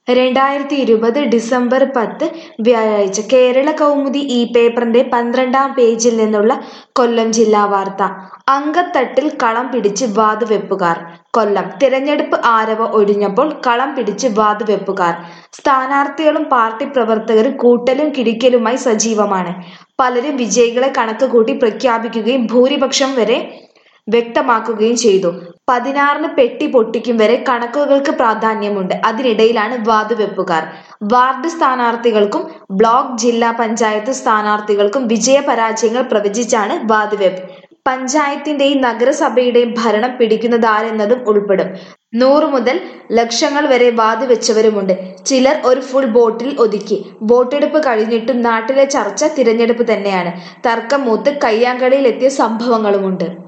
രണ്ടായിരത്തി ഇരുപത് ഡിസംബർ പത്ത് വ്യാഴാഴ്ച കേരള കൗമുദി ഈ പേപ്പറിന്റെ പന്ത്രണ്ടാം പേജിൽ നിന്നുള്ള കൊല്ലം ജില്ലാ വാർത്ത അങ്കത്തട്ടിൽ കളം പിടിച്ച് വാതുവെപ്പുകാർ കൊല്ലം തിരഞ്ഞെടുപ്പ് ആരവ ഒഴിഞ്ഞപ്പോൾ കളം പിടിച്ച് വാതുവെപ്പുകാർ സ്ഥാനാർത്ഥികളും പാർട്ടി പ്രവർത്തകരും കൂട്ടലും കിടിക്കലുമായി സജീവമാണ് പലരും വിജയികളെ കണക്ക് കൂട്ടി പ്രഖ്യാപിക്കുകയും ഭൂരിപക്ഷം വരെ വ്യക്തമാക്കുകയും ചെയ്തു പതിനാറിന് പെട്ടി പൊട്ടിക്കും വരെ കണക്കുകൾക്ക് പ്രാധാന്യമുണ്ട് അതിനിടയിലാണ് വാതുവെപ്പുകാർ വാർഡ് സ്ഥാനാർത്ഥികൾക്കും ബ്ലോക്ക് ജില്ലാ പഞ്ചായത്ത് സ്ഥാനാർത്ഥികൾക്കും വിജയപരാജയങ്ങൾ പ്രവചിച്ചാണ് വാതുവെപ്പ് പഞ്ചായത്തിന്റെയും നഗരസഭയുടെയും ഭരണം പിടിക്കുന്നതാരെന്നതും ഉൾപ്പെടും നൂറ് മുതൽ ലക്ഷങ്ങൾ വരെ വാതുവെച്ചവരുമുണ്ട് ചിലർ ഒരു ഫുൾ ബോട്ടിൽ ഒതുക്കി വോട്ടെടുപ്പ് കഴിഞ്ഞിട്ടും നാട്ടിലെ ചർച്ച തിരഞ്ഞെടുപ്പ് തന്നെയാണ് തർക്കം മൂത്ത് കയ്യാങ്കളിയിലെത്തിയ സംഭവങ്ങളുമുണ്ട്